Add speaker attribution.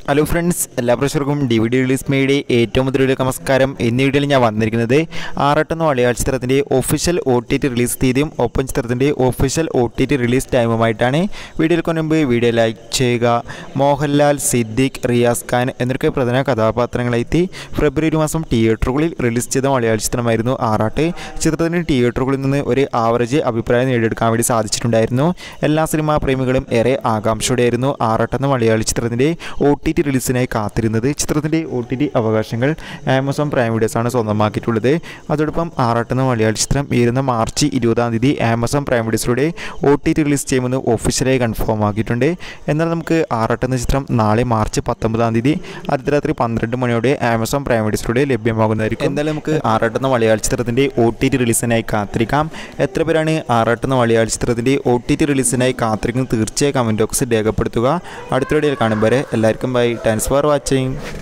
Speaker 1: hello friends എല്ലാ പ്രേക്ഷകർക്കും D V D release മേയുടെ ഏറ്റവും മുതലുള്ള നമസ്കാരം എന്നീ വീഡിയോയിൽ ഞാൻ വന്നിരിക്കുന്നത് ആറട്ടെന്ന മലയാള ചിത്രത്തിൻ്റെ official O T T release തീയതിയും ഒപ്പം ചിത്രത്തിൻ്റെ official O T T release ടൈമുമായിട്ടാണ് വീഡിയോയിൽ മുൻപ് വീഡിയോ ലൈക്ക് ചെയ്യുക മോഹൻലാൽ സിദ്ദിഖ് റിയാസ് ഖാൻ എന്നൊക്കെ പ്രധാന കഥാപാത്രങ്ങളെത്തി ഫെബ്രുവരി മാസം തിയേറ്ററുകളിൽ റിലീസ് ചെയ്ത മലയാള ചിത്രമായിരുന്നു ആറാട്ട് ചിത്രത്തിന് തിയേറ്ററുകളിൽ നിന്ന് ഒരു ആവറേജ് അഭിപ്രായം നേടിയെടുക്കാൻ വേണ്ടി സാധിച്ചിട്ടുണ്ടായിരുന്നു എല്ലാ സിനിമാ പ്രേമികളും ഏറെ ആകാംക്ഷയോടെയായിരുന്നു ആറാട്ടെന്ന മലയാള ചിത്രത്തിൻ്റെ ഒ ടി ടി റിലീസിനായി കാത്തിരുന്നത് ചിത്രത്തിൻ്റെ ഒ ടി ടി അവകാശങ്ങൾ ആമസോൺ പ്രൈം വീഡിയോസാണ് സ്വന്തമാക്കിയിട്ടുള്ളത് അതോടൊപ്പം ആറാട്ടെന്ന മലയാള ചിത്രം വരുന്ന മാർച്ച് ഇരുപതാം തീയതി ആമസോൺ പ്രൈം വീഡിയോസിലൂടെ ഒ ടി ടി റിലീസ് ചെയ്യുമെന്ന് ഒഫീഷ്യലായി കൺഫേം ആക്കിയിട്ടുണ്ട് എന്നാൽ നമുക്ക് ആറാട്ടെന്ന ചിത്രം നാളെ മാർച്ച് പത്തൊമ്പതാം തീയതി അർദ്ധരാത്രി പന്ത്രണ്ട് മണിയോടെ ആമസോൺ പ്രൈം വീഡിയോസിലൂടെ ലഭ്യമാകുന്നതായിരിക്കും എന്തായാലും നമുക്ക് ആറാട്ടെന്ന മലയാള ചിത്രത്തിൻ്റെ ഒ ടി ടി റിലീസിനായി കാത്തിരിക്കാം എത്ര പേരാണ് ആറാട്ടെന്ന മലയാള ചിത്രത്തിൻ്റെ ഒ ടി ടി റിലീസിനായി കാത്തിരിക്കുന്നത് തീർച്ചയായും കമൻറ്റ് ബോക്സിൽ രേഖപ്പെടുത്തുക അടുത്ത വീഡിയോയിൽ കാണും വരെ എല്ലാവർക്കും ബൈ താങ്ക്സ് ഫോർ വാച്ചിങ്